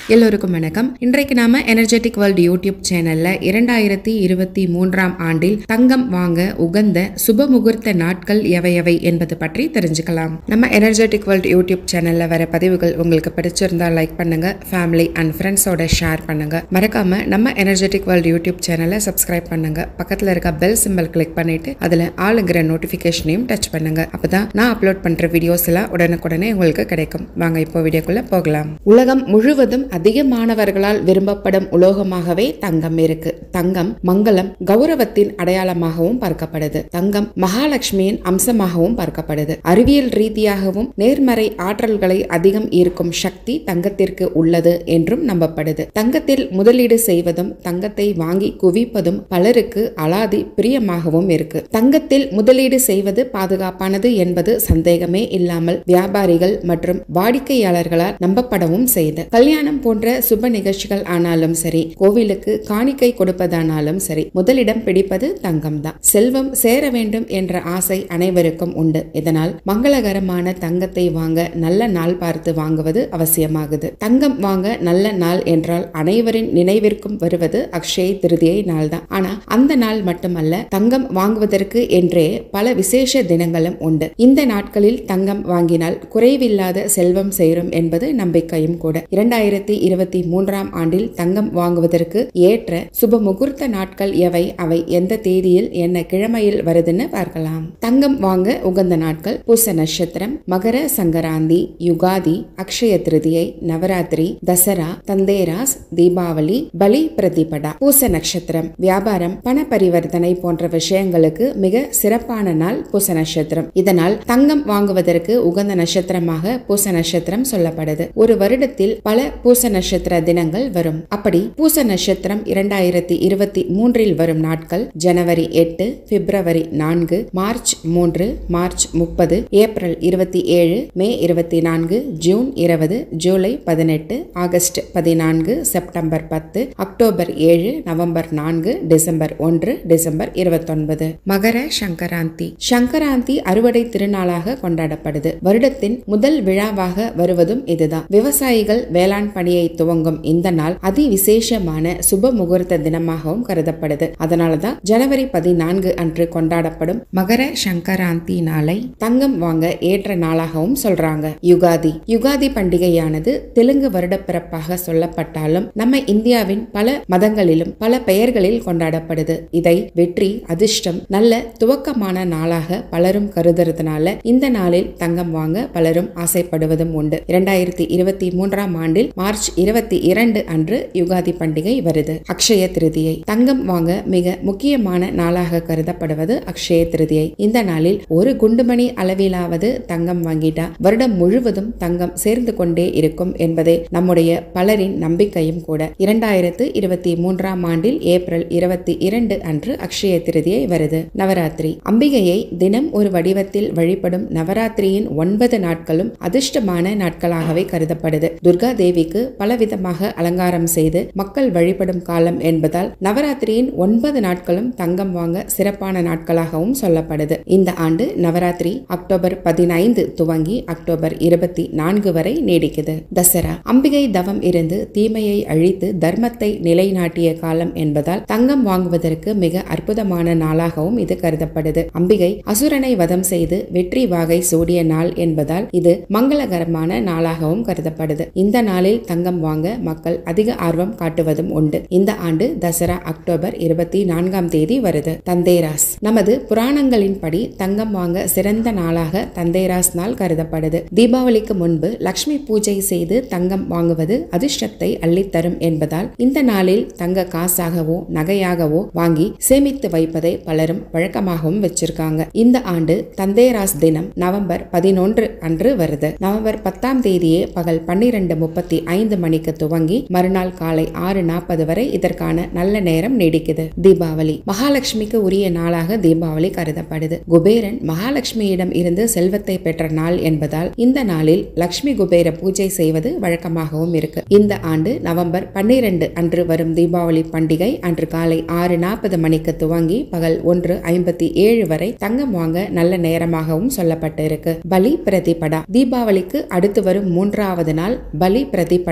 எல்லோருக்கும் வணக்கம் இன்றைக்கு நாம எனர்ஜெட்டிக் வேர்ல்டு யூடியூப் சேனல்ல இரண்டாயிரத்தி இருபத்தி மூன்றாம் ஆண்டில் தங்கம் வாங்க உகந்த சுப முகூர்த்த நாட்கள் எவையவை என்பது பற்றி தெரிஞ்சுக்கலாம் நம்ம எனர்ஜெட்டிக் வேர்ல்டு யூடியூப் சேனல்ல வர பதிவுகள் உங்களுக்கு பிடிச்சிருந்தா லைக் பண்ணுங்க ஃபேமிலி அண்ட் ஃப்ரெண்ட்ஸோட ஷேர் பண்ணுங்க மறக்காம நம்ம எனர்ஜெட்டிக் வேர்ல்டு யூடியூப் சேனலை சப்ஸ்கிரைப் பண்ணுங்க பக்கத்துல இருக்க பெல் சிம்பல் கிளிக் பண்ணிட்டு அதுல ஆளுங்கிற நோட்டிபிகேஷனையும் டச் பண்ணுங்க அப்பதான் நான் அப்லோட் பண்ற வீடியோஸ் எல்லாம் உடனுக்குடனே உங்களுக்கு கிடைக்கும் வாங்க இப்போ வீடியோக்குள்ள போகலாம் உலகம் முழுவதும் அதிகமானவர்களால் விரும்பப்படும் உலோகமாகவே தங்கம் இருக்கு தங்கம் மங்களம் கௌரவத்தின் அடையாளமாகவும் பார்க்கப்படுது தங்கம் மகாலட்சுமியின் அம்சமாகவும் பார்க்கப்படுது அறிவியல் ரீதியாகவும் நேர்மறை ஆற்றல்களை அதிகம் ஈர்க்கும் சக்தி தங்கத்திற்கு உள்ளது என்றும் நம்பப்படுது தங்கத்தில் முதலீடு செய்வதும் தங்கத்தை வாங்கி குவிப்பதும் பலருக்கு அலாதி பிரியமாகவும் இருக்கு தங்கத்தில் முதலீடு செய்வது பாதுகாப்பானது என்பது சந்தேகமே இல்லாமல் வியாபாரிகள் மற்றும் வாடிக்கையாளர்களால் நம்பப்படவும் செய்து கல்யாணம் போன்ற சுப நிகழ்ச்சிகள் ஆனாலும் சரி கோவிலுக்கு காணிக்கை கொடுப்பதானாலும் சரி முதலிடம் பிடிப்பது தங்கம் தான் செல்வம் சேர வேண்டும் என்ற ஆசை அனைவருக்கும் உண்டு இதனால் மங்களகரமான தங்கத்தை வாங்க நல்ல நாள் பார்த்து வாங்குவது அவசியமாகுது தங்கம் வாங்க நல்ல நாள் என்றால் அனைவரின் நினைவிற்கும் வருவது அக்ஷய திருதியை நாள் தான் ஆனா அந்த நாள் மட்டுமல்ல தங்கம் வாங்குவதற்கு என்றே பல விசேஷ தினங்களும் உண்டு இந்த நாட்களில் தங்கம் வாங்கினால் குறைவில்லாத செல்வம் சேரும் என்பது நம்பிக்கையும் கூட இரண்டாயிரத்தி இருபத்தி மூன்றாம் ஆண்டில் தங்கம் வாங்குவதற்கு ஏற்ற சுப முகூர்த்த நாட்கள் எவை அவை எந்த தேதியில் என்ன கிழமையில் வருதுன்னு பார்க்கலாம் தங்கம் வாங்க உகந்த நாட்கள் பூச நட்சத்திரம் மகர சங்கராந்தி யுகாதி அக்ஷய திருதியை நவராத்திரி தசரா தந்தேராஸ் தீபாவளி பலி பிரதிபடா பூச நட்சத்திரம் வியாபாரம் பண பரிவர்த்தனை போன்ற விஷயங்களுக்கு மிக சிறப்பான நாள் பூச நட்சத்திரம் இதனால் தங்கம் வாங்குவதற்கு உகந்த நட்சத்திரமாக பூச நட்சத்திரம் சொல்லப்படுது ஒரு வருடத்தில் பல பூச நட்சத்திர தினங்கள் வரும் அப்படி பூச நட்சத்திரம் இரண்டாயிரத்தி இருபத்தி மூன்றில் வரும் நாட்கள் ஜனவரி எட்டு பிப்ரவரி நான்கு மார்ச் மூன்று மார்ச் முப்பது ஏப்ரல் இருபத்தி ஏழு மே இருபத்தி நான்கு ஜூன் இருபது ஜூலை பதினெட்டு ஆகஸ்ட் பதினான்கு செப்டம்பர் பத்து அக்டோபர் ஏழு நவம்பர் நான்கு டிசம்பர் ஒன்று டிசம்பர் இருபத்தொன்பது மகர சங்கராந்தி சங்கராந்தி அறுவடை திருநாளாக கொண்டாடப்படுது வருடத்தின் முதல் விழாவாக வருவதும் இதுதான் விவசாயிகள் வேளாண் பணியை துவங்கும் இந்த நாள் அதி விசேஷமான சுப முகூர்த்த தினமாகவும் கருதப்படுது அதனாலதான் ஜனவரி பதினான்கு அன்று கொண்டாடப்படும் மகர சங்கராந்தி நாளை தங்கம் வாங்க ஏற்ற நாளாகவும் சொல்றாங்க யுகாதி யுகாதி பண்டிகையானது தெலுங்கு வருடப்பிறப்பாக சொல்லப்பட்டாலும் நம்ம இந்தியாவின் பல மதங்களிலும் பல பெயர்களில் கொண்டாடப்படுது இதை வெற்றி அதிர்ஷ்டம் நல்ல துவக்கமான நாளாக பலரும் கருதுறதுனால இந்த நாளில் தங்கம் வாங்க பலரும் ஆசைப்படுவதும் உண்டு இரண்டாயிரத்தி இருபத்தி மூன்றாம் ஆண்டில் மார்ச் இருபத்தி இரண்டு அன்று யுகாதி பண்டிகை வருது அக்ஷய திருதியை தங்கம் வாங்க மிக முக்கியமான நாளாக கருதப்படுவது அக்ஷய திருதியை இந்த நாளில் ஒரு குண்டுமணி அளவிலாவது தங்கம் வாங்கிட்டா வருடம் முழுவதும் தங்கம் சேர்ந்து கொண்டே இருக்கும் என்பதே நம்முடைய பலரின் நம்பிக்கையும் கூட இரண்டாயிரத்து இருபத்தி மூன்றாம் ஆண்டில் ஏப்ரல் இருபத்தி இரண்டு அன்று அக்ஷய திருதியை வருது நவராத்திரி அம்பிகையை தினம் ஒரு வடிவத்தில் வழிபடும் நவராத்திரியின் ஒன்பது நாட்களும் அதிர்ஷ்டமான நாட்களாகவே கருதப்படுது துர்கா தேவிக்கு பலவிதமாக அலங்காரம் செய்து மக்கள் வழிபடும் காலம் என்பதால் நவராத்திரியின் ஒன்பது நாட்களும் தங்கம் வாங்க சிறப்பான நாட்களாகவும் சொல்லப்படுது இந்த ஆண்டு நவராத்திரி அக்டோபர் பதினைந்து துவங்கி அக்டோபர் இருபத்தி நான்கு வரை நீடிக்குது தசரா அம்பிகை தவம் இருந்து தீமையை அழித்து தர்மத்தை நிலைநாட்டிய காலம் என்பதால் தங்கம் வாங்குவதற்கு மிக அற்புதமான நாளாகவும் இது கருதப்படுது அம்பிகை அசுரனை வதம் செய்து வெற்றி வாகை சூடிய நாள் என்பதால் இது மங்களகரமான நாளாகவும் கருதப்படுது இந்த நாளில் தங்கம் வாங்க மக்கள் அதிக ஆர்வம் காட்டுவதும் உண்டு இந்த ஆண்டு தசரா அக்டோபர் இருபத்தி நான்காம் தேதி வருது தந்தேராஸ் நமது புராணங்களின்படி தங்கம் வாங்க சிறந்த நாளாக தந்தேராஸ் நாள் கருதப்படுது தீபாவளிக்கு முன்பு லக்ஷ்மி பூஜை செய்து தங்கம் வாங்குவது அதிர்ஷ்டத்தை அள்ளித்தரும் என்பதால் இந்த நாளில் தங்க காசாகவோ நகையாகவோ வாங்கி சேமித்து வைப்பதை பலரும் வழக்கமாகவும் வச்சிருக்காங்க இந்த ஆண்டு தந்தேராஸ் தினம் நவம்பர் பதினொன்று அன்று வருது நவம்பர் பத்தாம் தேதியே பகல் பன்னிரண்டு முப்பத்தி ஐந்து மணிக்கு துவங்கி மறுநாள் காலை ஆறு நாற்பது வரை இதற்கான நல்ல நேரம் நீடிக்குது தீபாவளி மகாலட்சுமிக்கு உரிய நாளாக தீபாவளி கருதப்படுது குபேரன் மகாலட்சுமியிடம் இருந்து செல்வத்தை பெற்ற நாள் என்பதால் இந்த நாளில் லக்ஷ்மி குபேர பூஜை செய்வது வழக்கமாகவும் இருக்கு இந்த ஆண்டு நவம்பர் பன்னிரண்டு அன்று வரும் தீபாவளி பண்டிகை அன்று காலை ஆறு நாற்பது மணிக்கு துவங்கி பகல் ஒன்று ஐம்பத்தி ஏழு வரை தங்கம் வாங்க நல்ல நேரமாகவும் சொல்லப்பட்டு இருக்கு பலி பிரதிபடா தீபாவளிக்கு அடுத்து வரும் மூன்றாவது நாள் பலி பிரதிபடா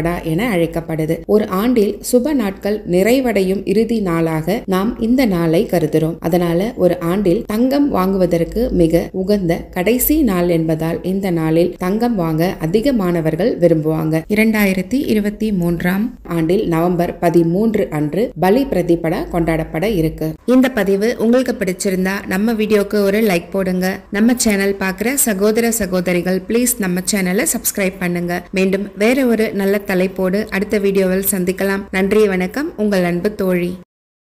பிரதிபடா என அழைக்கப்படுது ஒரு ஆண்டில் சுப நாட்கள் நிறைவடையும் இறுதி நாளாக நாம் இந்த நாளை கருதுகிறோம் அதனால ஒரு ஆண்டில் தங்கம் வாங்குவதற்கு மிக உகந்த கடைசி நாள் என்பதால் இந்த நாளில் தங்கம் வாங்க அதிக மாணவர்கள் விரும்புவாங்க இரண்டாயிரத்தி இருபத்தி மூன்றாம் ஆண்டில் நவம்பர் பதிமூன்று அன்று பலி பிரதிபடா கொண்டாடப்பட இருக்கு இந்த பதிவு உங்களுக்கு பிடிச்சிருந்தா நம்ம வீடியோக்கு ஒரு லைக் போடுங்க நம்ம சேனல் பார்க்குற சகோதர சகோதரிகள் ப்ளீஸ் நம்ம சேனலை சப்ஸ்கிரைப் பண்ணுங்க மீண்டும் வேற ஒரு நல்ல தலைப்போடு அடுத்த வீடியோவில் சந்திக்கலாம் நன்றி வணக்கம் உங்கள் அன்பு தோழி